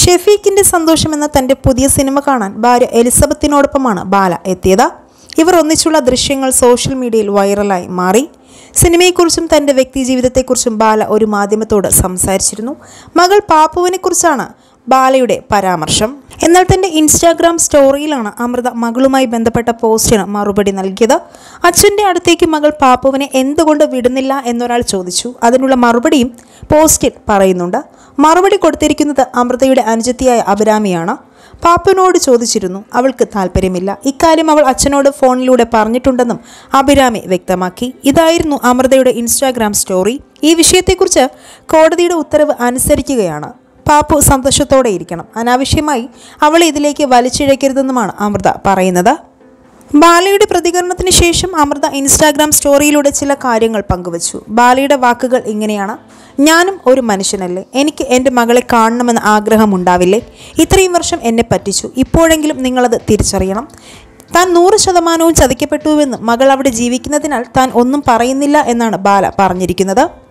ഷെഫീഖിന്റെ സന്തോഷം എന്ന തന്റെ പുതിയ സിനിമ കാണാൻ ഭാര്യ എലിസബത്തിനോടൊപ്പമാണ് ബാല എത്തിയത് ഇവർ ഒന്നിച്ചുള്ള ദൃശ്യങ്ങൾ സോഷ്യൽ മീഡിയയിൽ വൈറലായി മാറി സിനിമയെക്കുറിച്ചും തന്റെ വ്യക്തി ജീവിതത്തെക്കുറിച്ചും ബാല ഒരു മാധ്യമത്തോട് സംസാരിച്ചിരുന്നു മകൾ പാപ്പുവിനെക്കുറിച്ചാണ് ബാലയുടെ പരാമർശം എന്നാൽ തന്റെ ഇൻസ്റ്റാഗ്രാം സ്റ്റോറിയിലാണ് അമൃത മകളുമായി ബന്ധപ്പെട്ട പോസ്റ്റിന് മറുപടി നൽകിയത് അച്ഛൻ്റെ അടുത്തേക്ക് മകൾ പാപ്പുവിനെ എന്തുകൊണ്ട് വിടുന്നില്ല എന്നൊരാൾ ചോദിച്ചു അതിനുള്ള മറുപടിയും പോസ്റ്റിൽ പറയുന്നുണ്ട് മറുപടി കൊടുത്തിരിക്കുന്നത് അമൃതയുടെ അനുജത്തിയായ അഭിരാമിയാണ് പാപ്പുവിനോട് ചോദിച്ചിരുന്നു അവൾക്ക് താല്പര്യമില്ല ഇക്കാര്യം അവൾ അച്ഛനോട് ഫോണിലൂടെ പറഞ്ഞിട്ടുണ്ടെന്നും അഭിരാമി വ്യക്തമാക്കി ഇതായിരുന്നു അമൃതയുടെ ഇൻസ്റ്റാഗ്രാം സ്റ്റോറി ഈ വിഷയത്തെക്കുറിച്ച് കോടതിയുടെ ഉത്തരവ് അനുസരിക്കുകയാണ് പാപ്പു സന്തോഷത്തോടെ ഇരിക്കണം അനാവശ്യമായി അവളെ ഇതിലേക്ക് വലിച്ചിഴക്കരുതെന്നുമാണ് അമൃത പറയുന്നത് ബാലയുടെ പ്രതികരണത്തിന് ശേഷം അമൃത ഇൻസ്റ്റാഗ്രാം സ്റ്റോറിയിലൂടെ ചില കാര്യങ്ങൾ പങ്കുവച്ചു ബാലയുടെ വാക്കുകൾ ഇങ്ങനെയാണ് ഞാനും ഒരു മനുഷ്യനല്ലേ എനിക്ക് എൻ്റെ മകളെ കാണണമെന്ന് ആഗ്രഹമുണ്ടാവില്ലേ ഇത്രയും വർഷം എന്നെ പറ്റിച്ചു ഇപ്പോഴെങ്കിലും നിങ്ങളത് തിരിച്ചറിയണം താൻ നൂറ് ശതമാനവും ചതിക്കപ്പെട്ടുവെന്ന് മകൾ അവിടെ ജീവിക്കുന്നതിനാൽ താൻ ഒന്നും പറയുന്നില്ല എന്നാണ് ബാല പറഞ്ഞിരിക്കുന്നത്